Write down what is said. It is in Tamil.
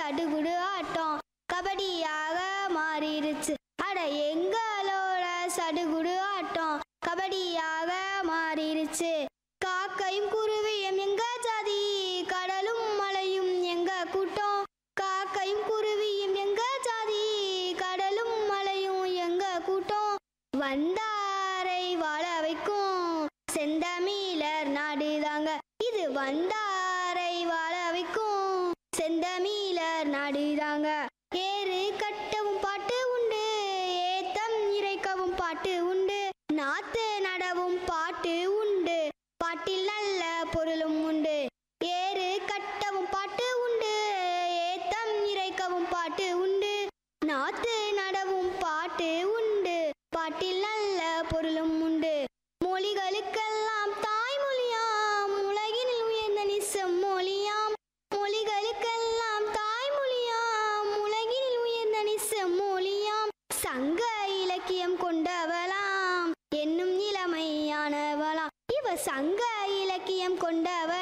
சடுகுடு ஆட்டம் கபடியாக மாறிடுச்சு அட எங்களோட சடுகுடு ஆட்டம் கபடியாக மாறிடுச்சு காக்கையும் குருவியும் எங்க ஜாதி கடலும் மலையும் எங்க கூட்டம் காக்கையும் குருவியும் எங்க ஜாதி கடலும் மலையும் எங்க கூட்டம் வந்தாரை வாழ வைக்கும் செந்தமிழர் நாடுதாங்க இது வந்தாரை வாழ வைக்கும் செந்தமிழர் நாடுதாங்க ஏறு கட்டவும் பாட்டு உண்டு ஏத்தம் இறைக்கவும் பாட்டு உண்டு நாத்து நடவும் பாட்டு உண்டு பாட்டில் நல்ல பொருளும் உண்டு ஏறு கட்டவும் பாட்டு உண்டு ஏத்தம் இறைக்கவும் பாட்டு உண்டு நாத்து நடவும் பாட்டு உண்டு பாட்டில் நல்ல பொருளும் உண்டு மொழிகளுக்கெல்லாம் தாய்மொழியாம் உலகினில் உயர்ந்த நிசம் மொழியாம் மொழிகளுக்கெல்லாம் தாய்மொழியாம் உலகினில் உயர்ந்த நிசம் மொழியாம் சங்க இலக்கியம் கொண்டவளாம் என்னும் இளமையானவளாம் இவ சங்க இலக்கியம் கொண்டவ